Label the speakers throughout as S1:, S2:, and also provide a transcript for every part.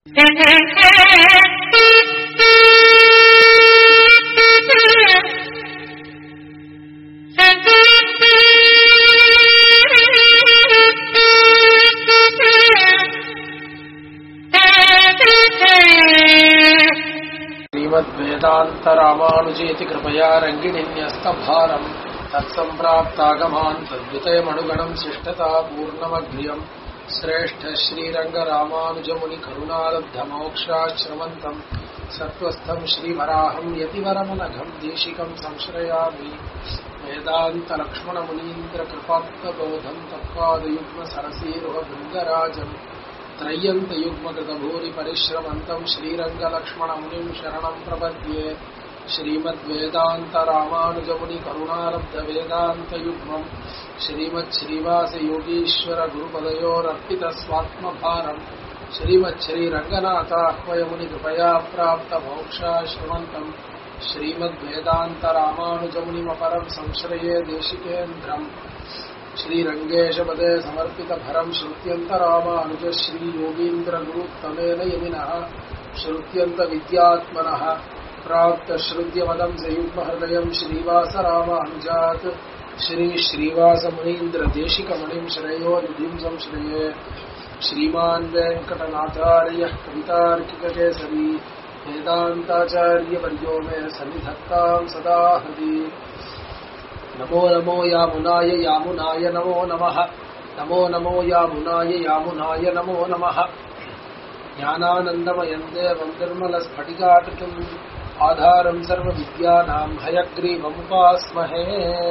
S1: श्रीमद्वेदान्तरामानुजेति कृपया रङ्गिणीन्यस्तभारम् तत्सम्प्राप्तागमान् तद्वितयमनुगणम् शिष्टता पूर्णमग्र्यम् श्रेष्ठ श्रीरङ्गरामानुजमुनिकरुणालब्धमोक्षाश्रमन्तम् सत्त्वस्थम् श्रीवराहम् यतिवरमनघम् देशिकम् संश्रयामि वेदान्तलक्ष्मणमुनीन्द्रकृपात्मबोधम् तत्पादयुग्मसरसीरुहभृङ्गराजम् त्रय्यन्तयुग्मकृतभूरिपरिश्रमन्तम् श्रीरङ्गलक्ष्मणमुनिम् शरणम् प्रपद्ये श्रीमद्वेदान्तरामानुजमुनिकरुणालब्धवेदान्तयुग्मम् श्रीमच्छ्रीवासयोगीश्वरगुरुपदयोरर्पितस्वात्मभारम् श्रीमच्छ्रीरङ्गनाथाह्वयमुनिकृपया प्राप्तमोक्षाश्रमन्तम् श्रीमद्वेदान्तरामानुजमुनिमपरम् संश्रये देशिकेन्द्रम् श्रीरङ्गेशपदे समर्पितभरम् श्रुत्यन्तरामानुज श्रीयोगीन्द्रगुरुत्तमेन यमिनः श्रुत्यन्तविद्यात्मनः प्राप्तश्रुत्यपदम् सयुग्महृदयम् श्रीवासरामानुजात् श्रीश्रीवासमुनीन्द्रदेशिकमणिम् श्रेयो निधिम् संश्रये श्रीमान् वेङ्कटनाथार्यः कवितार्किककेसरी वेदान्ताचार्यवर्यो मे सन्निधत्ताम् सदा हृदि नमो नमो यामुनाय यामुनाय नमो नमः नमो नमो यामुनाय यामुनाय नमो नमः ज्ञानानन्दमयम् देवम् निर्मलस्फटिकाकृतिम् आधारम् सर्वविद्यानाम् हयग्रीवमुपास्महे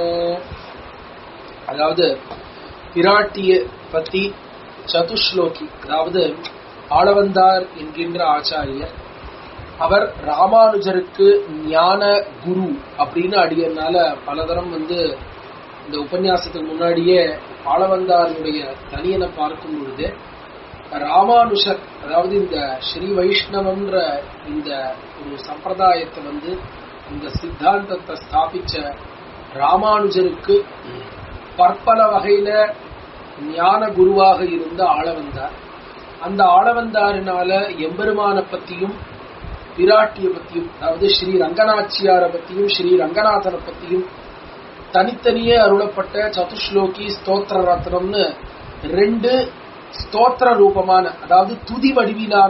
S1: அதாவது பிராட்டிய பத்தி சதுஸ்லோகி அதாவது ஆளவந்தார் என்கின்ற ஆச்சாரியர் அவர் ராமானுஜருக்கு ஞான குரு அப்படின்னு அடியனால பலதரம் வந்து இந்த உபன்யாசத்துக்கு முன்னாடியே ஆளவந்தாருடைய தனியனை பார்க்கும் பொழுது ராமானுஷர் அதாவது இந்த ஸ்ரீ வைஷ்ணவம்ன்ற இந்த ஒரு சம்பிரதாயத்தை வந்து இந்த சித்தாந்தத்தை ஸ்தாபிச்ச ராமானுஜருக்கு பற்பல வகையில ஞான குருவாக இருந்த ஆளவந்தார் அந்த ஆளவந்தாரினால எம்பெருமான பத்தியும் விராட்டிய பத்தியும் அதாவது ஸ்ரீ ரங்கநாச்சியார பத்தியும் ஸ்ரீ ரங்கநாதனை பத்தியும் தனித்தனியே அருளப்பட்ட சதுஸ்லோகி ஸ்தோத்திர ரத்னம்னு ரெண்டு ஸ்தோத்திர ரூபமான அதாவது துதி வடிவிலான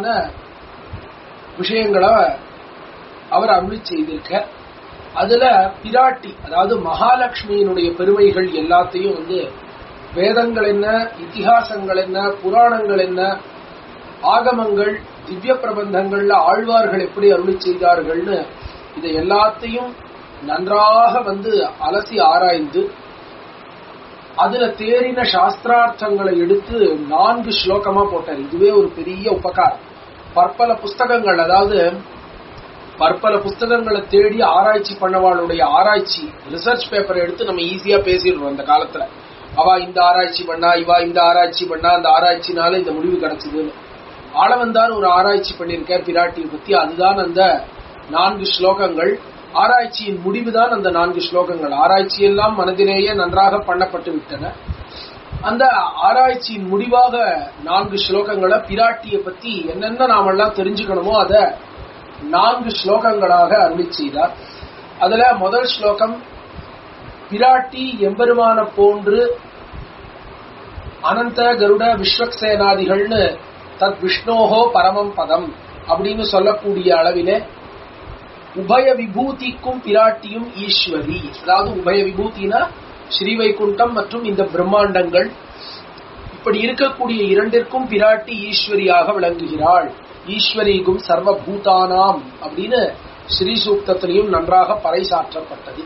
S1: விஷயங்களை அவர் அருளி செய்திருக்க அதுல பிராட்டி அதாவது மகாலட்சுமியினுடைய பெருமைகள் எல்லாத்தையும் வந்து வேதங்கள் என்ன இத்திஹாசங்கள் என்ன புராணங்கள் என்ன ஆகமங்கள் திவ்ய பிரபந்தங்கள்ல ஆழ்வார்கள் எப்படி அருளி செய்தார்கள்னு இதை எல்லாத்தையும் நன்றாக வந்து அலசி ஆராய்ந்து அதுல தேறின சாஸ்திரார்த்தங்களை எடுத்து நான்கு ஸ்லோகமா போட்டார் இதுவே ஒரு பெரிய உபகாரம் பற்பல புஸ்தகங்கள் அதாவது பற்பல புஸ்தகங்களை தேடி ஆராய்ச்சி பண்ணவாளுடைய ஆராய்ச்சி ரிசர்ச் பேப்பரை எடுத்து நம்ம ஈஸியா பேசிடுறோம் அந்த காலத்துல அவ இந்த ஆராய்ச்சி பண்ணா இவா இந்த ஆராய்ச்சி பண்ணா அந்த ஆராய்ச்சினால இந்த முடிவு கிடைச்சதுன்னு ஆளவந்தார் ஒரு ஆராய்ச்சி பண்ணியிருக்கார் பிராட்டியை பத்தி அதுதான் அந்த நான்கு ஸ்லோகங்கள் ஆராய்ச்சியின் முடிவுதான் அந்த நான்கு ஸ்லோகங்கள் ஆராய்ச்சி எல்லாம் மனதிலேயே நன்றாக பண்ணப்பட்டு விட்டன அந்த ஆராய்ச்சியின் முடிவாக நான்கு ஸ்லோகங்களை பிராட்டியை பத்தி என்னென்ன நாமெல்லாம் தெரிஞ்சுக்கணுமோ அத நான்கு ஸ்லோகங்களாக அருளி செய்தார் அதுல முதல் ஸ்லோகம் பிராட்டி எம்பெருமான போன்று அனந்த கருட விஸ்வக்சேனாதிகள்னு தத் விஷ்ணோஹோ பரமம் பதம் அப்படின்னு சொல்லக்கூடிய அளவிலே உபய விபூதிக்கும் பிராட்டியும் ஈஸ்வரி அதாவது உபய விபூதினா ஸ்ரீவைகுண்டம் மற்றும் இந்த பிரம்மாண்டங்கள் இப்படி இருக்கக்கூடிய இரண்டிற்கும் பிராட்டி ஈஸ்வரியாக விளங்குகிறாள் ஈஸ்வரிக்கும் சர்வபூதானாம் அப்படின்னு ஸ்ரீ சூக்தத்திலையும் நன்றாக பறைசாற்றப்பட்டது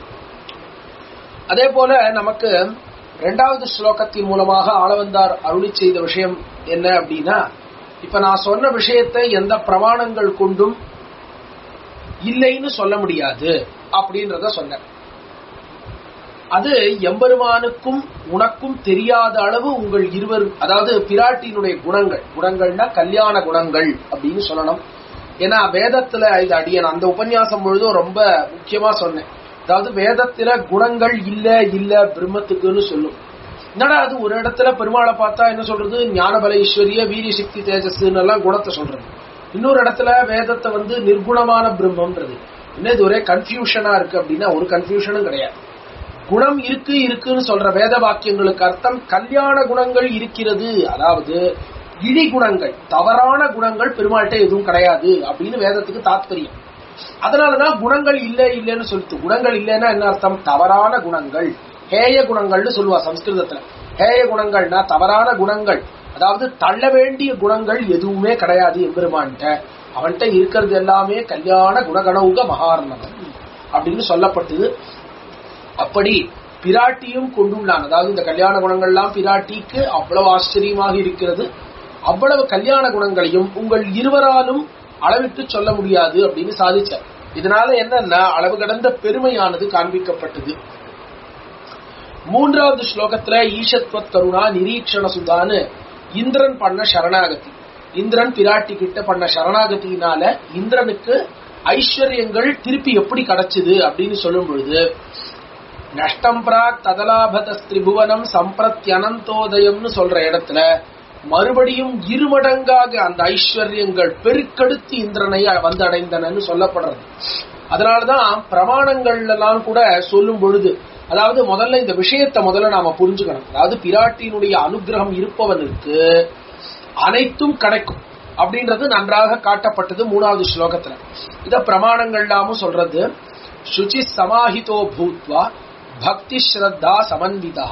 S1: அதே போல நமக்கு இரண்டாவது ஸ்லோகத்தின் மூலமாக ஆளவந்தார் அருளி செய்த விஷயம் என்ன அப்படின்னா இப்ப நான் சொன்ன விஷயத்தை எந்த பிரமாணங்கள் கொண்டும் இல்லைன்னு சொல்ல முடியாது அப்படின்றத சொன்ன அது எம்பெருமானுக்கும் உனக்கும் தெரியாத அளவு உங்கள் இருவர் அதாவது பிராட்டியினுடைய குணங்கள் குணங்கள்னா கல்யாண குணங்கள் அப்படின்னு சொல்லணும் ஏன்னா வேதத்துல இது அடியன் அந்த உபன்யாசம் பொழுதும் ரொம்ப முக்கியமா சொன்னேன் அதாவது வேதத்துல குணங்கள் இல்ல இல்ல பிரம்மத்துக்குன்னு சொல்லும் என்னடா அது ஒரு இடத்துல பெருமாளை பார்த்தா என்ன சொல்றது ஞானபல ஈஸ்வரிய வீரிய சக்தி தேஜஸ்ன்னு எல்லாம் குணத்தை சொல்றது இன்னொரு இடத்துல வேதத்தை வந்து நிர்குணமான பிரம்மன்றது என்ன இது ஒரே கன்ஃபியூஷனா இருக்கு அப்படின்னா ஒரு கன்ஃபியூஷனும் கிடையாது குணம் இருக்கு இருக்குன்னு சொல்ற வேத வாக்கியங்களுக்கு அர்த்தம் கல்யாண குணங்கள் இருக்கிறது அதாவது இழி குணங்கள் தவறான குணங்கள் பெருமாள்கிட்ட எதுவும் கிடையாது அப்படின்னு வேதத்துக்கு தாத்பரியம் அதனாலதான் குணங்கள் இல்ல இல்லைன்னு சொல்லிட்டு குணங்கள் இல்லைன்னா என்ன அர்த்தம் தவறான குணங்கள் ஹேய குணங்கள்னு சொல்லுவா சம்ஸ்கிருதத்துல ஹேய குணங்கள்னா தவறான குணங்கள் அதாவது தள்ள வேண்டிய குணங்கள் எதுவுமே கிடையாது எம்பெருமான்கிட்ட அவன்கிட்ட இருக்கிறது எல்லாமே கல்யாண குணகணவுக மகார்ணவன் அப்படின்னு சொல்லப்பட்டது அப்படி பிராட்டியும் கொண்டுள்ளான் அதாவது இந்த கல்யாண குணங்கள்லாம் பிராட்டிக்கு அவ்வளவு ஆச்சரியமாக இருக்கிறது அவ்வளவு கல்யாண குணங்களையும் உங்கள் இருவராலும் அளவிட்டு சொல்ல முடியாது அப்படின்னு சாதிச்சார் இதனால என்னன்னா அளவு கடந்த பெருமையானது காண்பிக்கப்பட்டது மூன்றாவது ஸ்லோகத்துல ஈஷத்வத் கருணா நிரீக்ஷண சுதான்னு இந்திரன் பண்ண சரணாகதி இந்திரன் பிராட்டி கிட்ட பண்ண சரணாகதியினால இந்திரனுக்கு ஐஸ்வர்யங்கள் திருப்பி எப்படி கிடைச்சது அப்படின்னு சொல்லும் பொழுது நஷ்டம் பிராக் ததலாபத திரிபுவனம் சம்பிரத்யனந்தோதயம்னு சொல்ற இடத்துல மறுபடியும் இருமடங்காக அந்த ஐஸ்வர்யங்கள் பெருக்கெடுத்து இந்திரனை வந்து அடைந்தனன்னு சொல்லப்படுறது அதனாலதான் பிரமாணங்கள் எல்லாம் கூட சொல்லும் பொழுது அதாவது முதல்ல இந்த விஷயத்தை முதல்ல நாம புரிஞ்சுக்கணும் அதாவது பிராட்டியினுடைய அனுகிரகம் இருப்பவனுக்கு அனைத்தும் கிடைக்கும் அப்படின்றது நன்றாக காட்டப்பட்டது மூணாவது ஸ்லோகத்துல இத பிரமாணங்கள் எல்லாமும் சொல்றது சுச்சி சமாஹிதோ பூத்வா பக்தி ஸ்ரத்தா சமன்விதா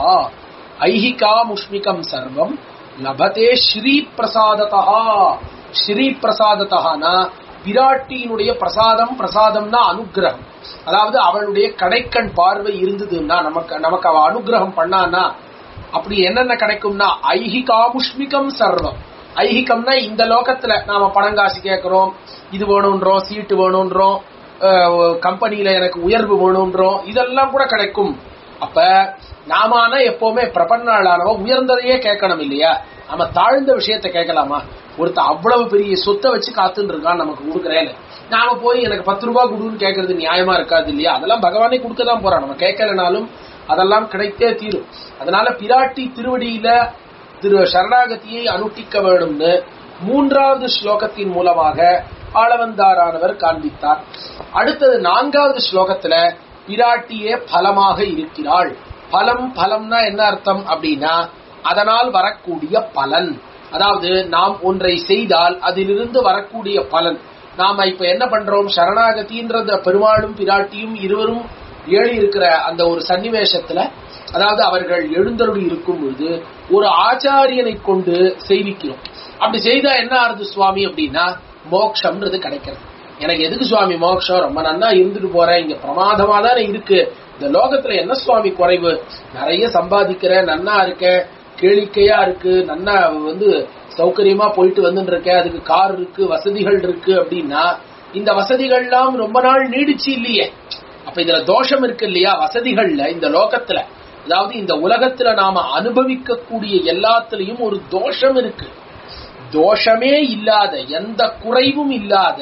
S1: ஐஹிகா முஷ்மிகம் சர்வம் லபதே ஸ்ரீ பிரசாததா ஸ்ரீ பிரசாதத்தானா பிராட்டியினுடைய பிரசாதம் பிரசாதம்னா அனுகிரகம் அதாவது அவளுடைய கடைக்கண் பார்வை இருந்ததுன்னா நமக்கு நமக்கு அவ அனுகிரகம் பண்ணானா அப்படி என்னென்ன கிடைக்கும்னா ஐஹிகாமுஷ்மிகம் சர்வம் ஐஹிகம்னா இந்த லோகத்துல நாம பணங்காசு கேட்கிறோம் இது வேணும்ன்றோம் சீட்டு வேணும்ன்றோம் கம்பெனியில எனக்கு உயர்வு வேணும்ன்றோம் இதெல்லாம் கூட கிடைக்கும் அப்ப நாமான எப்பவுமே பிரபன்னாளானவ உயர்ந்ததையே கேட்கணும் இல்லையா நம்ம தாழ்ந்த விஷயத்த கேட்கலாமா ஒருத்த அவ்வளவு பெரிய சொத்தை வச்சு காத்துன்னு இருக்கான் நமக்கு கொடுக்குறேன்னு நாம போய் எனக்கு பத்து ரூபாய் கொடுன்னு கேட்கறது நியாயமா இருக்காது இல்லையா அதெல்லாம் பகவானே கொடுக்க தான் போறான் நம்ம கேட்கலனாலும் அதெல்லாம் கிடைத்தே தீரும் அதனால பிராட்டி திருவடியில திரு சரணாகதியை அனுஷ்டிக்க வேண்டும்னு மூன்றாவது ஸ்லோகத்தின் மூலமாக ஆளவந்தாரானவர் காண்பித்தார் அடுத்தது நான்காவது ஸ்லோகத்துல பிராட்டியே பலமாக இருக்கிறாள் பலம் பலம்னா என்ன அர்த்தம் அப்படின்னா அதனால் வரக்கூடிய பலன் அதாவது நாம் ஒன்றை செய்தால் அதிலிருந்து வரக்கூடிய பலன் நாம இப்ப என்ன பண்றோம் சரணாகதின்றத பெருமாளும் பிராட்டியும் இருவரும் ஏழி இருக்கிற அந்த ஒரு சன்னிவேசத்துல அதாவது அவர்கள் எழுந்தருளி இருக்கும் பொழுது ஒரு ஆச்சாரியனை கொண்டு செய்விக்கிறோம் அப்படி செய்தா என்ன ஆறுது சுவாமி அப்படின்னா மோக்ஷம்ன்றது கிடைக்கிறது எனக்கு எதுக்கு சுவாமி மோக்ஷம் ரொம்ப நன்னா இருந்துட்டு போறேன் இங்க பிரமாதமா தானே இருக்கு இந்த லோகத்துல என்ன சுவாமி குறைவு நிறைய சம்பாதிக்கிறேன் நன்னா இருக்கேன் கேளிக்கையா இருக்கு நன்னா வந்து சௌகரியமா போயிட்டு வந்துட்டு இருக்கேன் அதுக்கு கார் இருக்கு வசதிகள் இருக்கு அப்படின்னா இந்த வசதிகள்லாம் ரொம்ப நாள் நீடிச்சு இல்லையே அப்ப இதுல தோஷம் இருக்கு இல்லையா வசதிகள்ல இந்த லோகத்துல அதாவது இந்த உலகத்துல நாம அனுபவிக்கக்கூடிய எல்லாத்துலயும் ஒரு தோஷம் இருக்கு தோஷமே இல்லாத எந்த குறைவும் இல்லாத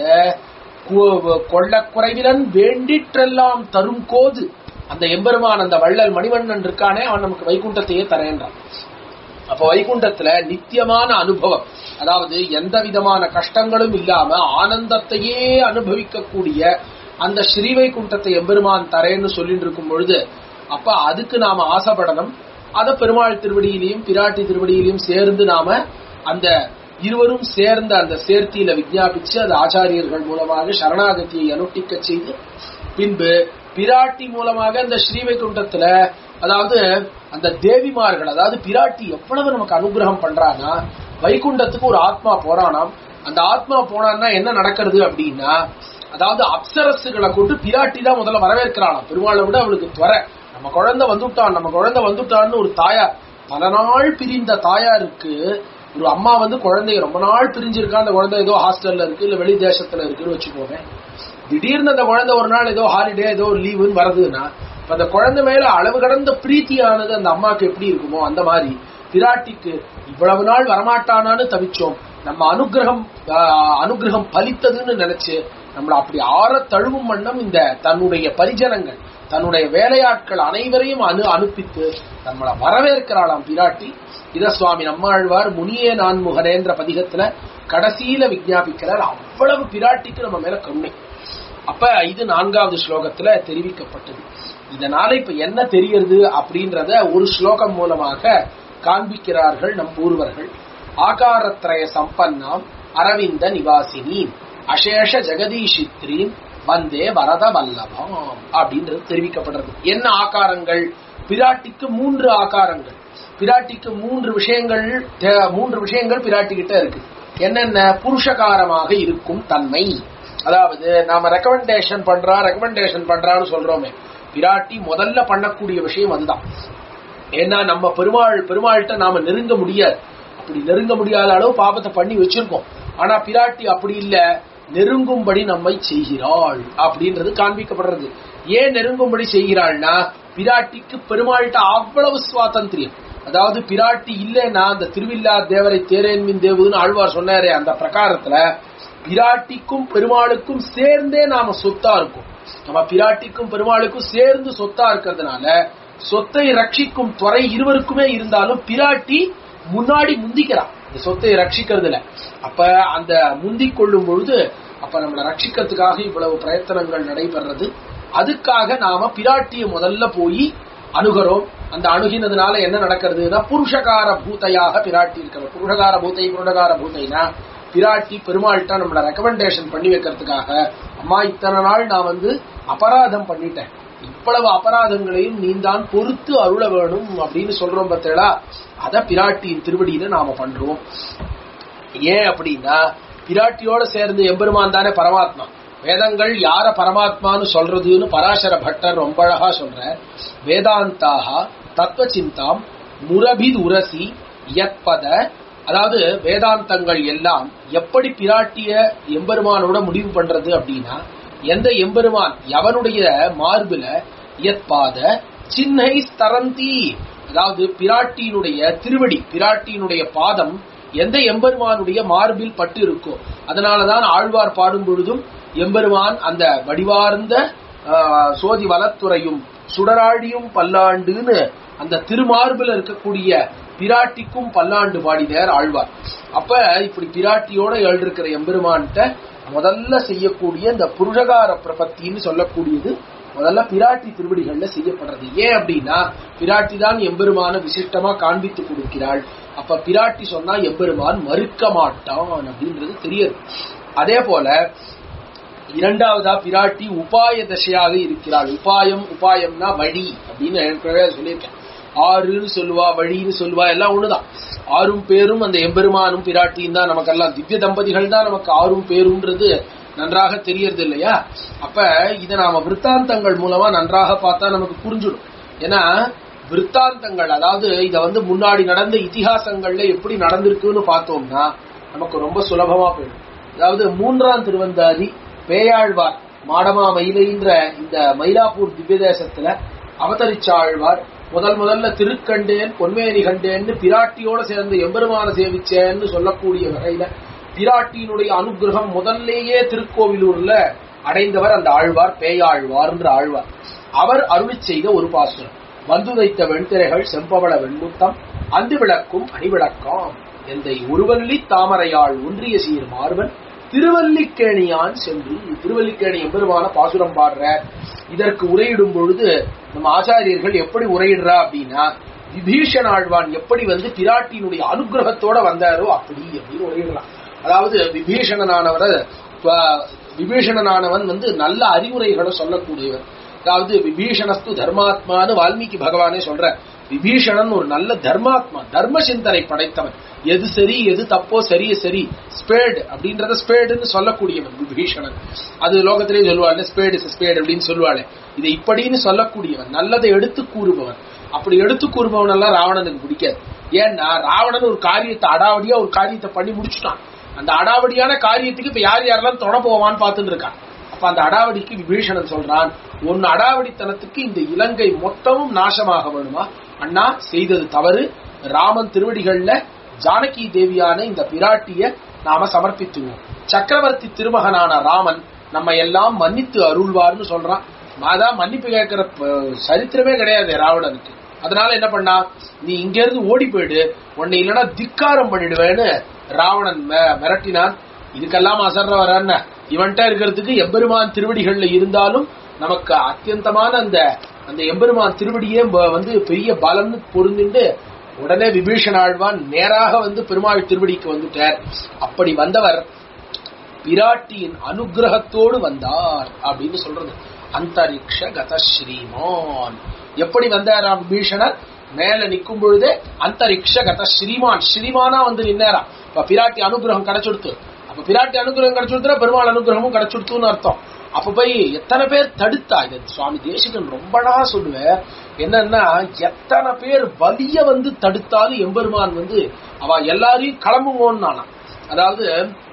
S1: கொள்ள குறைவிலன் வேண்டிற்றெல்லாம் தரும் கோது அந்த எம்பெருமான் அந்த வள்ளல் மணிவண்ணன் இருக்கானே அவன் நமக்கு வைகுண்டத்தையே தரேன்றான் அப்ப வைகுண்டத்துல நித்தியமான அனுபவம் அதாவது எந்த விதமான கஷ்டங்களும் இல்லாம ஆனந்தத்தையே அனுபவிக்கக்கூடிய அந்த ஸ்ரீ வைகுண்டத்தை எம்பெருமான் தரேன்னு சொல்லிட்டு இருக்கும் பொழுது அப்ப அதுக்கு நாம ஆசைப்படணும் அத பெருமாள் திருவடியிலையும் பிராட்டி திருவடியிலையும் சேர்ந்து நாம அந்த இருவரும் சேர்ந்த அந்த சேர்த்தியில விஜாபிச்சு அது ஆச்சாரியர்கள் மூலமாக சரணாகதியை அனுஷ்டிக்க செய்து பின்பு பிராட்டி மூலமாக அந்த ஸ்ரீவைகுண்டத்துல அதாவது அந்த தேவிமார்கள் அதாவது பிராட்டி எவ்வளவு நமக்கு அனுகிரகம் பண்றானா வைகுண்டத்துக்கு ஒரு ஆத்மா போறானாம் அந்த ஆத்மா போனான்னா என்ன நடக்கிறது அப்படின்னா அதாவது அப்சரசுகளை கொண்டு பிராட்டி தான் முதல்ல வரவேற்கிறாளாம் பெருமாளை விட அவளுக்கு துவர நம்ம குழந்தை வந்துட்டான் நம்ம குழந்தை வந்துட்டான்னு ஒரு தாயார் பல நாள் பிரிந்த தாயாருக்கு ஒரு அம்மா வந்து குழந்தைய ரொம்ப நாள் பிரிஞ்சிருக்கா அந்த குழந்தை ஏதோ ஹாஸ்டல்ல இருக்கு இல்ல வெளி தேசத்துல இருக்குன்னு வச்சுக்கோங்க திடீர்னு அந்த குழந்தை ஒரு நாள் ஏதோ ஹாலிடே ஏதோ லீவுன்னு வருதுன்னா இப்ப அந்த குழந்தை மேல அளவு கடந்த பிரீத்தியானது அந்த அம்மாக்கு எப்படி இருக்குமோ அந்த மாதிரி பிராட்டிக்கு இவ்வளவு நாள் வரமாட்டானான்னு தவிச்சோம் நம்ம அனுகிரகம் அனுகிரகம் பலித்ததுன்னு நினைச்சு நம்மள அப்படி ஆற தழுவும் வண்ணம் இந்த தன்னுடைய பரிஜனங்கள் தன்னுடைய வேலையாட்கள் அனைவரையும் அனு அனுப்பித்து நம்மளை வரவேற்கிறாளாம் பிராட்டி இத சுவாமி நம்மாழ்வார் முனியே நான் முகரேந்திர பதிகத்துல கடைசியில விஞ்ஞாபிக்கிறார் அவ்வளவு பிராட்டிக்கு நம்ம மேல கருணை அப்ப இது நான்காவது ஸ்லோகத்துல தெரிவிக்கப்பட்டது இதனால இப்ப என்ன தெரியறது அப்படின்றத ஒரு ஸ்லோகம் மூலமாக காண்பிக்கிறார்கள் நம் பூர்வர்கள் ஆகாரத்ரய சம்பன்னாம் அரவிந்த நிவாசினி அசேஷ ஜெகதீஷித்ரீன் வந்தே வரத வல்லபாம் அப்படின்றது தெரிவிக்கப்படுறது என்ன ஆகாரங்கள் பிராட்டிக்கு மூன்று ஆகாரங்கள் பிராட்டிக்கு மூன்று விஷயங்கள் தே- மூன்று விஷயங்கள் பிராட்டி கிட்ட இருக்கு என்னென்ன புருஷகாரமாக இருக்கும் தன்மை அதாவது நாம ரெக்கமெண்டேஷன் பண்றா ரெக்கமெண்டேஷன் பண்றான்னு சொல்றோமே பிராட்டி முதல்ல பண்ணக்கூடிய விஷயம் அதுதான் ஏன்னா நம்ம பெருமாள் பெருமாள்கிட்ட நாம நெருங்க முடியாது அப்படி நெருங்க முடியாத அளவு பாபத்தை பண்ணி வச்சிருக்கோம் ஆனா பிராட்டி அப்படி இல்ல நெருங்கும்படி நம்மை செய்கிறாள் அப்படின்றது காண்பிக்கப்படுறது ஏன் நெருங்கும்படி செய்கிறாள்னா பிராட்டிக்கு பெருமாள்கிட்ட அவ்வளவு சுவாதந்திரியம் அதாவது பிராட்டி இல்லைன்னா அந்த திருவில்லா தேவரை தேரேன்மின் தேவுன்னு ஆழ்வார் சொன்னாரே அந்த பிரகாரத்துல பிராட்டிக்கும் பெருமாளுக்கும் சேர்ந்தே நாம சொத்தா இருக்கும் நம்ம பிராட்டிக்கும் பெருமாளுக்கும் சேர்ந்து சொத்தா இருக்கிறதுனால சொத்தை ரட்சிக்கும் துறை இருவருக்குமே இருந்தாலும் பிராட்டி முன்னாடி முந்திக்கிறான் இந்த சொத்தை ரட்சிக்கிறதுல அப்ப அந்த முந்திக் கொள்ளும் பொழுது அப்ப நம்மளை ரட்சிக்கிறதுக்காக இவ்வளவு பிரயத்தனங்கள் நடைபெறது அதுக்காக நாம பிராட்டிய முதல்ல போய் அணுகிறோம் அந்த அணுகினதுனால என்ன நடக்கிறதுனா புருஷகார பூத்தையாக பிராட்டி இருக்கிற புருஷகார பூத்தை புருஷகார பூத்தைனா பிராட்டி பெருமாள்கிட்ட நம்மள ரெக்கமெண்டேஷன் பண்ணி வைக்கிறதுக்காக அம்மா இத்தனை நாள் நான் வந்து அபராதம் பண்ணிட்டேன் இவ்வளவு அபராதங்களையும் நீந்தான் பொறுத்து அருள வேணும் அப்படின்னு சொல்றோம் பார்த்தீங்களா அத பிராட்டியின் திருவடியில நாம பண்றோம் ஏன் அப்படின்னா பிராட்டியோட சேர்ந்து எம்பெருமான் தானே பரமாத்மா வேதங்கள் யார பரமாத்மான்னு சொல்றதுன்னு பராசர பட்டர் ரொம்ப அழகா சொல்ற வேதாந்தாக தத்துவ சிந்தாம் முரபித் உரசி யத்பத அதாவது வேதாந்தங்கள் எல்லாம் எப்படி பிராட்டிய எம்பெருமானோட முடிவு பண்றது அப்படின்னா எந்த எம்பெருமான் எவனுடைய மார்பில யத்பாத சின்னை ஸ்தரந்தி அதாவது பிராட்டியினுடைய திருவடி பிராட்டியினுடைய பாதம் எந்த எம்பெருமானுடைய மார்பில் பட்டு இருக்கோ அதனாலதான் ஆழ்வார் பாடும் பொழுதும் எம்பெருமான் அந்த வடிவார்ந்த ஆஹ், சோதி வலத்துறையும் சுடராழியும் பல்லாண்டுன்னு அந்த திருமார்பில் இருக்கக்கூடிய பிராட்டிக்கும் பல்லாண்டு பாடினார் ஆழ்வார் அப்ப இப்படி பிராட்டியோட எழுதிருக்கிற எம்பெருமான்கிட்ட முதல்ல செய்யக்கூடிய இந்த புருஷகார பிரபத்தின்னு சொல்லக்கூடியது முதல்ல பிராட்டி திருவடிகள்ல செய்யப்படுறது ஏன் அப்படின்னா பிராட்டி தான் எம்பெருமான விசிஷ்டமா காண்பித்து கொடுக்கிறாள் அப்ப பிராட்டி சொன்னா எம்பெருமான் மறுக்க மாட்டான் அப்படின்றது தெரியுது அதே போல இரண்டாவதா பிராட்டி உபாய தசையாக இருக்கிறாள் உபாயம் உபாயம்னா வழி அப்படின்னு ஏற்கனவே சொல்லியிருக்கேன் ஆறுன்னு சொல்லுவா வழின்னு சொல்லுவா எல்லாம் ஒண்ணுதான் ஆறும் பேரும் அந்த எம்பெருமானும் பிராட்டியும் தான் நமக்கெல்லாம் திவ்ய தம்பதிகள் தான் நமக்கு ஆறும் பேருன்றது நன்றாக தெரியறது இல்லையா அப்ப இதை நாம விற்த்தாந்தங்கள் மூலமா நன்றாக பார்த்தா நமக்கு புரிஞ்சிடும் ஏன்னா விற்த்தாந்தங்கள் அதாவது இத வந்து முன்னாடி நடந்த இதிகாசங்கள்ல எப்படி நடந்திருக்குன்னு பார்த்தோம்னா நமக்கு ரொம்ப சுலபமா போயிடும் அதாவது மூன்றாம் திருவந்தாதி பேயாழ்வார் மாடமா மயிலைன்ற இந்த மயிலாப்பூர் திவ்ய தேசத்துல அவதரிச்ச ஆழ்வார் முதல் முதல்ல திருக்கண்டேன் பொன்மேனி கண்டேன்னு பிராட்டியோட சேர்ந்து எம்பெருமான சேவிச்சேன்னு சொல்லக்கூடிய வகையில பிராட்டியினுடைய அனுகிரகம் முதல்லேயே திருக்கோவிலூர்ல அடைந்தவர் அந்த ஆழ்வார் பேயாழ்வார்ன்ற ஆழ்வார் அவர் அருளிச் செய்த ஒரு பாசுரம் வந்து வைத்த வெண்திரைகள் செம்பவள வெண்முத்தம் அந்து விளக்கும் அணிவிளக்காம் எந்தை ஒருவல்லி தாமரையாள் ஒன்றிய சீர் மார்பன் திருவல்லிக்கேணியான் சென்று திருவல்லிக்கேணி எம்பெருமான பாசுரம் பாடுற இதற்கு உரையிடும் பொழுது நம்ம ஆச்சாரியர்கள் எப்படி உரையிடுறா அப்படின்னா விபீஷண ஆழ்வான் எப்படி வந்து பிராட்டியினுடைய அனுகிரகத்தோட வந்தாரோ அப்படி அப்படின்னு உரையிடலாம் அதாவது விபீஷணனானவரை துவ- விபீஷணனானவன் வந்து நல்ல அறிவுரைகளை சொல்லக்கூடியவர் அதாவது விபீஷணஸ்து தர்மாத்மான்னு வால்மீகி பகவானே சொல்ற விபீஷணன் ஒரு நல்ல தர்மாத்மா தர்ம சிந்தனை படைத்தவன் எது சரி எது தப்போ சரிய சரி ஸ்பேடு அப்படின்றத ஸ்பேடுன்னு சொல்லக்கூடியவன் விபீஷணன் அது லோகத்திலே சொல்லுவாள் ஸ்பேடு ஸ்பேடு அப்படின்னு சொல்லுவாளே இதை இப்படின்னு சொல்லக்கூடியவன் நல்லதை எடுத்து கூறுபவன் அப்படி எடுத்து கூறுபவன் எல்லாம் ராவணனுக்கு பிடிக்காது ஏன்னா ராவணன் ஒரு காரியத்தை அடாவடியா ஒரு காரியத்தை பண்ணி முடிச்சுட்டான் அந்த அடாவடியான காரியத்துக்கு இப்ப யார் யாரெல்லாம் தொட போவான்னு பார்த்துட்டு இருக்கான் அப்ப அந்த அடாவடிக்கு விபீஷணன் சொல்றான் உன் அடாவடித்தனத்துக்கு இந்த இலங்கை மொத்தமும் நாசமாக வேணுமா அண்ணா செய்தது தவறு ராமன் திருவடிகள்ல ஜானகி தேவியான இந்த பிராட்டிய நாம சமர்ப்பித்துவோம் சக்கரவர்த்தி திருமகனான ராமன் நம்ம எல்லாம் மன்னித்து அருள்வார்னு சொல்றான் அதான் மன்னிப்பு கேட்கிற ப- சரித்திரமே கிடையாது ராவணனுக்கு அதனால என்ன பண்ணா நீ இங்க இருந்து ஓடி போயிடு உன்னை இல்லைன்னா திக்காரம் பண்ணிடுவேன்னு ராவணன் ம- மிரட்டினான் இதுக்கெல்லாம் அசர்ற வரான்னு இவன்கிட்ட இருக்கிறதுக்கு எம்பெருமான் திருவடிகள்ல இருந்தாலும் நமக்கு அத்தியந்தமான அந்த அந்த எம்பெருமான் திருவடியே ப- வந்து பெரிய பலம்னு பொருந்திண்டு உடனே விபீஷண ஆழ்வான் நேராக வந்து பெருமாள் திருவடிக்கு வந்துட்டார் அப்படி வந்தவர் பிராட்டியின் அனுகிரகத்தோடு வந்தார் அப்படின்னு சொல்றது அந்தரிக்ஷ கத ஸ்ரீமான் எப்படி வந்தாராம் விபீஷணர் மேல நிக்கும் பொழுதே அந்தரிக்ஷ கத ஸ்ரீமான் ஸ்ரீமானா வந்து நின்னாராம் இப்ப பிராட்டி அனுகிரகம் கிடைச்சுடுத்து அப்ப பிராட்டி அனுகிரகம் கிடைச்சுடுத்துனா பெருமாள் அனுகிரகமும் கிடைச்சுடுத்துன்னு அர்த்தம் அப்ப போய் எத்தனை பேர் தடுத்தா இது சுவாமி தேசிகன் ரொம்ப அழகா சொல்லுவேன் என்னன்னா எத்தனை பேர் வலிய வந்து தடுத்தாலும் எம்பெருமான் வந்து அவ எல்லாரையும் கிளம்புங்கன்னு அதாவது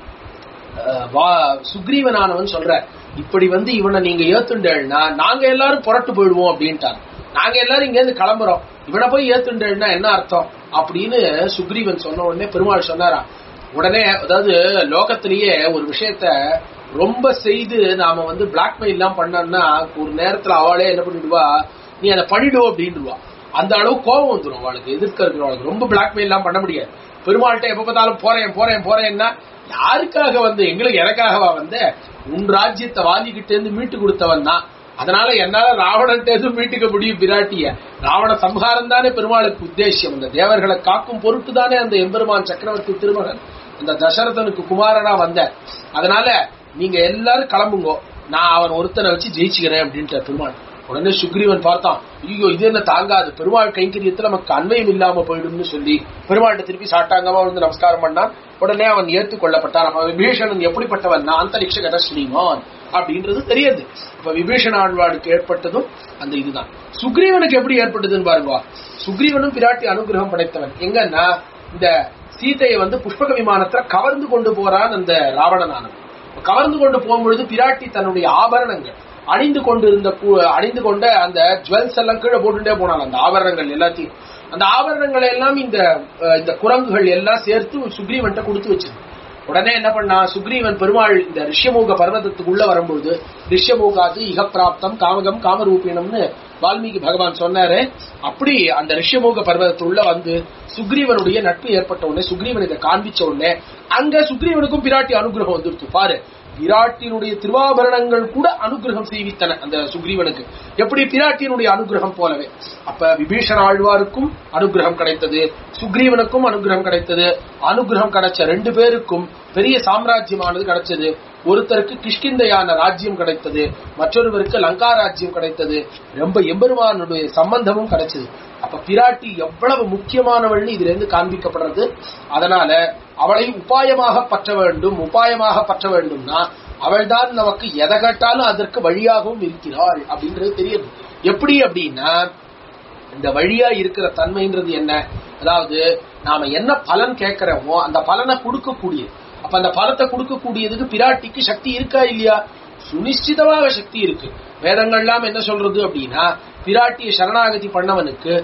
S1: அஹ், வா- சுக்ரீவனானவன் சொல்ற இப்படி வந்து இவனை நீங்க ஏத்துண்டேன்னா நாங்க எல்லாரும் புரட்டு போயிடுவோம் அப்படின்ட்டார் நாங்க எல்லாரும் இங்க இருந்து கிளம்புறோம் இவனை போய் ஏத்துண்டேன்னா என்ன அர்த்தம் அப்படின்னு சுக்ரீவன் சொன்ன உடனே பெருமாள் சொன்னாராம் உடனே அதாவது லோகத்திலேயே ஒரு விஷயத்த ரொம்ப செய்து நாம வந்து பிளாக்மெயில் எல்லாம் பண்ணோம்னா ஒரு நேரத்துல அவளே என்ன பண்ணிடுவா நீ அதை பண்ணிடு அப்படின்டுவா அந்த அளவு கோபம் வந்துடும் அவளுக்கு எதிர்க்க இருக்கிறவளுக்கு ரொம்ப பிளாக்மெயில் எல்லாம் பண்ண முடியாது பெருமாள்கிட்ட எப்ப பார்த்தாலும் போறேன் போறேன் போறேன்னா யாருக்காக வந்து எங்களுக்கு எனக்காகவா வந்த உன் ராஜ்யத்தை வாங்கிக்கிட்டு இருந்து மீட்டு கொடுத்தவன் தான் அதனால என்னால ராவணன்ட்ட இருந்து மீட்டுக்க முடியும் பிராட்டிய ராவண சம்ஹாரம் தானே பெருமாளுக்கு உத்தேசியம் அந்த தேவர்களை காக்கும் பொருட்டு தானே அந்த எம்பெருமான் சக்கரவர்த்தி திருமகன் அந்த தசரதனுக்கு குமாரனா வந்த அதனால நீங்க எல்லாரும் கிளம்புங்கோ நான் அவன் ஒருத்தனை வச்சு ஜெயிச்சுக்கிறேன் அப்படின்ட்டு பெருமாள் உடனே சுக்ரீவன் பார்த்தான் ஐயோ இது என்ன தாங்காது பெருமாள் கைங்கரியத்துல நமக்கு அன்வயம் இல்லாம போயிடும்னு சொல்லி பெருமாள்கிட்ட திருப்பி சாட்டாங்கமா வந்து நமஸ்காரம் பண்ணான் உடனே அவன் ஏற்றுக்கொள்ளப்பட்டான் அப்ப விபீஷணன் எப்படிப்பட்டவன் நான் அந்தரிக்ஷ கத ஸ்ரீமான் அப்படின்றது தெரியுது இப்ப விபீஷண ஆழ்வாளுக்கு ஏற்பட்டதும் அந்த இதுதான் சுக்ரீவனுக்கு எப்படி ஏற்பட்டதுன்னு பாருங்க சுக்ரீவனும் பிராட்டி அனுகிரகம் படைத்தவன் எங்கன்னா இந்த சீதையை வந்து புஷ்பக விமானத்துல கவர்ந்து கொண்டு போறான் அந்த ராவணனானவன் கவர்ந்து கொண்டு போகும்பொழுது பிராட்டி தன்னுடைய ஆபரணங்கள் அணிந்து கொண்டு இருந்த கு- அணிந்து கொண்ட அந்த ஜுவல்ஸ் எல்லாம் கீழே போட்டுட்டே போனாங்க அந்த ஆபரணங்கள் எல்லாத்தையும் அந்த ஆபரணங்களை எல்லாம் இந்த அஹ், இந்த குரங்குகள் எல்லாம் சேர்த்து சுக்ரீவன்ட்ட கொடுத்து வச்சிருக்கு உடனே என்ன பண்ணா சுக்ரீவன் பெருமாள் இந்த ரிஷ்யமூக பர்வதத்துக்குள்ள வரும்பொழுது ரிஷ்யமூகாது இகப்பிராப்தம் காமகம் காமரூபிணம்னு வால்மீகி பகவான் சொன்னாரு அப்படி அந்த ரிஷ்யமூக பர்வதத்துள்ள வந்து சுக்ரீவனுடைய நட்பு ஏற்பட்ட உடனே சுக்ரீவன் இதை காண்பிச்ச உடனே அங்க சுக்ரீவனுக்கும் பிராட்டி அனுகிரகம் வந்துருச்சு பாரு பிராட்டியினுடைய திருவாபரணங்கள் கூட அனுகிரகம் செய்வித்தன அந்த சுக்ரீவனுக்கு எப்படி பிராட்டியினுடைய அனுகிரகம் போலவே அப்ப விபீஷண ஆழ்வாருக்கும் அனுகிரகம் கிடைத்தது சுக்ரீவனுக்கும் அனுகிரகம் கிடைத்தது அனுகிரகம் கிடைச்ச ரெண்டு பேருக்கும் பெரிய சாம்ராஜ்யமானது கிடைச்சது ஒருத்தருக்கு கிஷ்கிந்தையான ராஜ்யம் கிடைத்தது மற்றொருவருக்கு லங்கா ராஜ்யம் கிடைத்தது ரொம்ப எம்பெருமானுடைய சம்பந்தமும் கிடைச்சது அப்ப பிராட்டி எவ்வளவு முக்கியமானவள்னு இதுல இருந்து காண்பிக்கப்படுறது அதனால அவளை உபாயமாக பற்ற வேண்டும் உபாயமாக பற்ற வேண்டும்னா அவள்தான் நமக்கு எதை கேட்டாலும் அதற்கு வழியாகவும் இருக்கிறாள் அப்படின்றது தெரியுது எப்படி அப்படின்னா இந்த வழியா இருக்கிற தன்மைன்றது என்ன அதாவது நாம என்ன பலன் கேட்கிறோமோ அந்த பலனை கொடுக்கக்கூடியது அப்ப அந்த பலத்தை கொடுக்கக்கூடியதுக்கு பிராட்டிக்கு சக்தி இருக்கா இல்லையா சுனிச்சிதமாக சக்தி இருக்கு வேதங்கள்லாம் என்ன சொல்றது அப்படின்னா பிராட்டிய சரணாகதி பண்ணவனுக்கு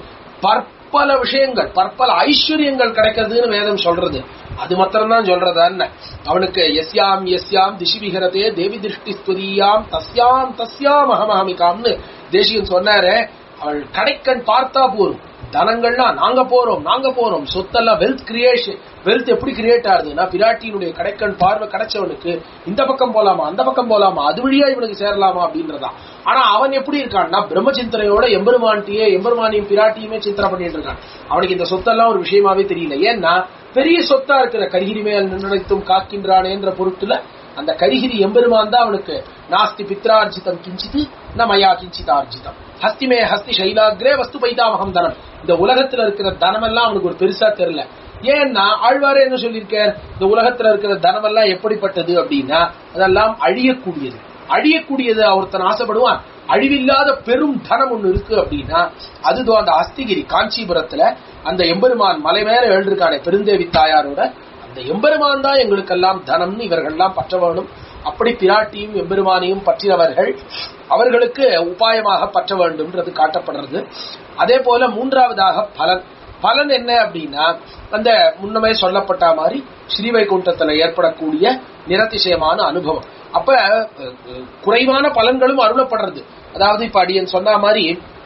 S1: பற்பல விஷயங்கள் பற்பல ஐஸ்வர்யங்கள் கிடைக்கிறதுன்னு வேதம் சொல்றது அது மாத்திரம்தான் சொல்றதா என்ன அவனுக்கு எஸ்யாம் எஸ்யாம் திசி விகரதே தேவி திருஷ்டி ஸ்துதியாம் தஸ்யாம் தஸ்யாம் அகமஹமிகாம்னு தேசிகன் சொன்னாரு அவள் கடைக்கண் பார்த்தா போரும் தனங்கள்லாம் நாங்க போறோம் நாங்க போறோம் சொத்தெல்லாம் வெல்த் கிரியேஷன் வெல்த் எப்படி கிரியேட் ஆகுதுன்னா பிராட்டியினுடைய கடைக்கண் பார்வை கிடைச்சவனுக்கு இந்த பக்கம் போலாமா அந்த பக்கம் போலாமா அது வழியா இவனுக்கு சேரலாமா அப்படின்றதா ஆனா அவன் எப்படி இருக்கான்னா பிரம்ம சிந்தனையோட எம்பெருமான்ட்டியே எம்பெருமானியும் பிராட்டியுமே சிந்தனை பண்ணிட்டு இருக்கான் அவனுக்கு இந்த சொத்தெல்லாம் ஒரு விஷயமாவே தெரியல ஏன்னா பெரிய சொத்தா இருக்கிற கரிகிரி மேல் நிர்ணயித்தும் காக்கின்றானேன்ற பொருட்டுல அந்த கரிகிரி எம்பெருமான் தான் அவனுக்கு நாஸ்தி பித்ரார்ஜிதம் கிஞ்சித்து ந மயா கிஞ்சித் ஆர்ஜிதம் ஹஸ்திமே ஹஸ்தி சைலாகிரே வஸ்து பைதாமகம் தனம் இந்த உலகத்துல இருக்கிற தனம் எல்லாம் அவனுக்கு ஒரு பெருசா தெரியல ஏன்னா ஆழ்வாரே என்ன சொல்லியிருக்கார் இந்த உலகத்துல இருக்கிற தனம் எல்லாம் எப்படிப்பட்டது அப்படின்னா அதெல்லாம் அழியக்கூடியது அழியக்கூடியது ஒருத்தன் ஆசைப்படுவான் அழிவில்லாத பெரும் தனம் ஒண்ணு இருக்கு அப்படின்னா அதுதான் அந்த அஸ்திகிரி காஞ்சிபுரத்துல அந்த எம்பெருமான் மலை மேல எழுந்திருக்கானே பெருந்தேவி தாயாரோட அந்த எம்பெருமான் தான் எங்களுக்கெல்லாம் தனம்னு இவர்கள்லாம் பற்ற வேணும் அப்படி பிராட்டியும் எம்பெருமானையும் பற்றியவர்கள் அவர்களுக்கு உபாயமாக பற்ற வேண்டும்ன்றது காட்டப்படுறது அதே போல மூன்றாவதாக பலன் பலன் என்ன அப்படின்னா அந்த முன்னமே சொல்லப்பட்ட மாதிரி ஸ்ரீவைகுண்டத்துல ஏற்படக்கூடிய நிரதிசயமான அனுபவம் அப்ப அஹ், அஹ், குறைவான பலன்களும் அருளப்படுறது அதாவது இப்ப அடியன் சொன்ன மாதிரி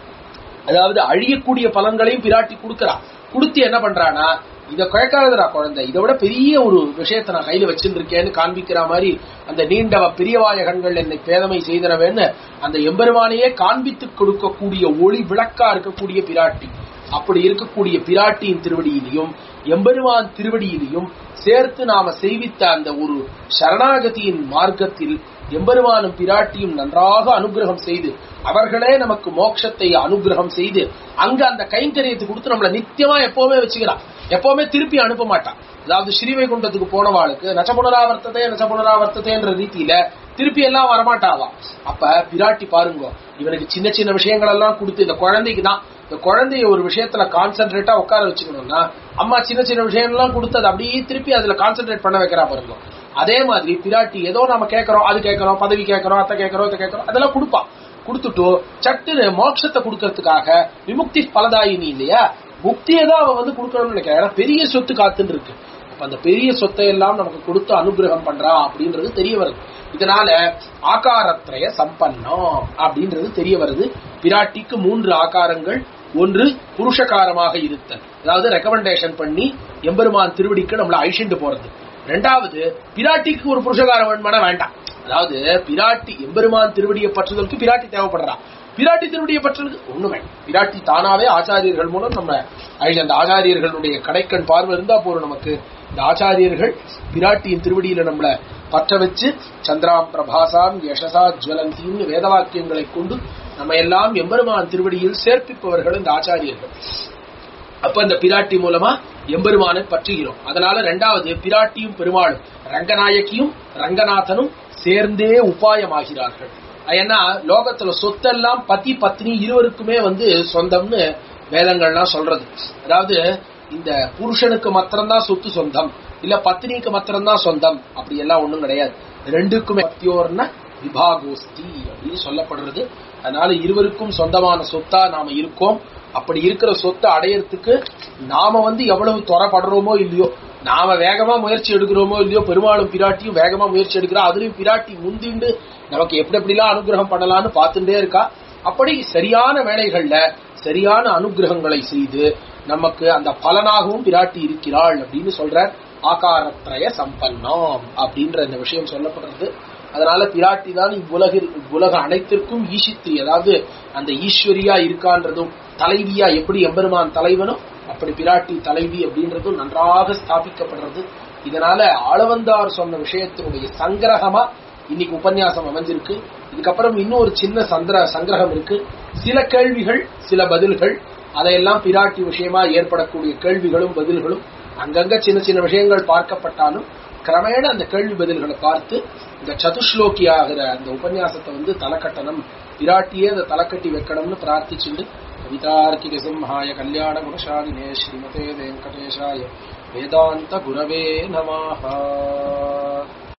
S1: அதாவது அழியக்கூடிய பலன்களையும் பிராட்டி கொடுக்கறா கொடுத்து என்ன பண்றானா இத குழக்காதடா குழந்தை இதை விட பெரிய ஒரு விஷயத்தை நான் கையில வச்சிருக்கேன்னு காண்பிக்கிற மாதிரி அந்த நீண்டவ பெரியவாயகங்கள் என்னை பேதமை செய்தனவேன்னு அந்த எம்பெருமானையே காண்பித்து கொடுக்கக்கூடிய ஒளி விளக்கா இருக்கக்கூடிய பிராட்டி அப்படி இருக்கக்கூடிய பிராட்டியின் திருவடியிலையும் எம்பெருமான் திருவடியிலையும் சேர்த்து நாம செய்வித்த அந்த ஒரு சரணாகதியின் மார்க்கத்தில் எம்பெருமானும் பிராட்டியும் நன்றாக அனுகிரகம் செய்து அவர்களே நமக்கு மோட்சத்தை அனுகிரகம் செய்து அங்க அந்த கைங்கரியத்தை கொடுத்து நம்மள நித்தியமா எப்பவுமே வச்சுக்கிறான் எப்பவுமே திருப்பி அனுப்ப மாட்டான் அதாவது ஸ்ரீவைகுண்டத்துக்கு போனவாளுக்கு நச்ச புனராவர்த்ததே நச்ச புனராவர்த்ததேன்ற ரீதியில திருப்பி எல்லாம் வரமாட்டாவாம் அப்ப பிராட்டி பாருங்க இவனுக்கு சின்ன சின்ன விஷயங்கள் எல்லாம் கொடுத்து இந்த குழந்தைக்கு தான் இந்த குழந்தைய ஒரு விஷயத்துல கான்சென்ட்ரேட்டா உட்கார வச்சுக்கணும்னா அம்மா சின்ன சின்ன விஷயங்கள்லாம் கொடுத்து அதை அப்படியே திருப்பி அதுல கான்சென்ட்ரேட் பண்ண வைக்கிறா பாருங்க அதே மாதிரி பிராட்டி ஏதோ நம்ம கேட்கறோம் அது கேட்கறோம் பதவி கேட்கறோம் அத்தை கேட்கறோம் இதை கேட்கறோம் அதெல்லாம் கொடுப்பா கொடுத்துட்டு சட்டுன்னு மோட்சத்தை கொடுக்கறதுக்காக விமுக்தி பலதாயினி இல்லையா முக்தியை தான் அவன் வந்து கொடுக்கணும்னு நினைக்கிறேன் ஏன்னா பெரிய சொத்து காத்துன்னு இருக்கு அப்ப அந்த பெரிய சொத்தை எல்லாம் நமக்கு கொடுத்து அனுகிரகம் பண்றா அப்படின்றது தெரிய வருது இதனால ஆகாரத்ரய சம்பன்னம் அப்படின்றது தெரிய வருது பிராட்டிக்கு மூன்று ஆகாரங்கள் ஒன்று புருஷகாரமாக இருத்தல் அதாவது ரெக்கமெண்டேஷன் பண்ணி எம்பெருமான் திருவடிக்கு நம்மள அழிச்சுட்டு போறது ரெண்டாவது பிராட்டிக்கு ஒரு புருஷகாரம் வேணுமானா வேண்டாம் அதாவது பிராட்டி எம்பெருமான் திருவடியை பற்றுதலுக்கு பிராட்டி தேவைப்படுறா பிராட்டி திருவடியை பற்றுதலுக்கு ஒண்ணு வேண்டாம் பிராட்டி தானாவே ஆச்சாரியர்கள் மூலம் நம்ம அழி- அந்த ஆச்சாரியர்களுடைய கடைக்கண் பார்வை இருந்தா போறோம் நமக்கு இந்த ஆச்சாரியர்கள் பிராட்டியின் திருவடியில நம்மள பற்ற வச்சு சந்திராம் பிரபாசாம் யசசா ஜுவலந்தின்னு வேத வாக்கியங்களை கொண்டு நம்ம எல்லாம் எம்பெருமான் திருவடியில் சேர்ப்பிப்பவர்கள் இந்த ஆச்சாரியர்கள் அப்ப அந்த பிராட்டி மூலமா எம்பெருமானை பற்றுகிறோம் அதனால ரெண்டாவது பிராட்டியும் பெருமாளும் ரங்கநாயகியும் ரங்கநாதனும் சேர்ந்தே உபாயமாகிறார்கள் ஏன்னா லோகத்துல சொத்தெல்லாம் பத்தி பத்னி இருவருக்குமே வந்து சொந்தம்னு வேதங்கள்லாம் சொல்றது அதாவது இந்த புருஷனுக்கு மாத்திரம்தான் சொத்து சொந்தம் இல்ல பத்னிக்கு மாத்திரம்தான் சொந்தம் அப்படி எல்லாம் ஒண்ணும் கிடையாது ரெண்டுக்குமே பத்தியோர்ன விபாகோஸ்தி அப்படின்னு சொல்லப்படுறது அதனால இருவருக்கும் சொந்தமான சொத்தா நாம இருக்கோம் அப்படி இருக்கிற சொத்தை அடையறதுக்கு நாம வந்து எவ்வளவு துறப்படுறோமோ இல்லையோ நாம வேகமா முயற்சி எடுக்கிறோமோ இல்லையோ பெருமாளும் பிராட்டியும் வேகமா முயற்சி எடுக்கிறா அதுலயும் பிராட்டி முந்திண்டு நமக்கு எப்படி எப்படிலாம் அனுகிரகம் பண்ணலாம்னு பார்த்துட்டே இருக்கா அப்படி சரியான வேலைகள்ல சரியான அனுகிரகங்களை செய்து நமக்கு அந்த பலனாகவும் பிராட்டி இருக்கிறாள் அப்படின்னு சொல்றார் ஆகாரத்ரய சம்பன்னம் அப்படின்ற இந்த விஷயம் சொல்லப்படுறது அதனால பிராட்டி தான் இவ்வுலகில் இவ்வுலக அனைத்திற்கும் ஈசித்ரி அதாவது அந்த ஈஸ்வரியா இருக்கான்றதும் தலைவியா எப்படி எம்பெருமான் தலைவனோ அப்படி பிராட்டி தலைவி அப்படின்றதும் நன்றாக ஸ்தாபிக்கப்படுறது இதனால ஆளவந்தார் சொன்ன விஷயத்தினுடைய சங்கிரகமா இன்னைக்கு உபன்யாசம் அமைஞ்சிருக்கு இதுக்கப்புறம் இன்னும் ஒரு சின்ன சந்திர சங்கிரகம் இருக்கு சில கேள்விகள் சில பதில்கள் அதையெல்லாம் பிராட்டி விஷயமா ஏற்படக்கூடிய கேள்விகளும் பதில்களும் அங்கங்க சின்ன சின்ன விஷயங்கள் பார்க்கப்பட்டாலும் கிரமேண அந்த கேள்வி பதில்களை பார்த்து இந்த சதுஸ்லோகி ஆகிற அந்த உபன்யாசத்தை வந்து தலைக்கட்டணும் பிராட்டியே அந்த தலைக்கட்டி வைக்கணும்னு பிரார்த்திச்சுண்டு கவிதார்க்கிக சிம்ஹாய கல்யாண குணசாலினே ஸ்ரீமதே வெங்கடேஷாய வேதாந்த குரவே நமாக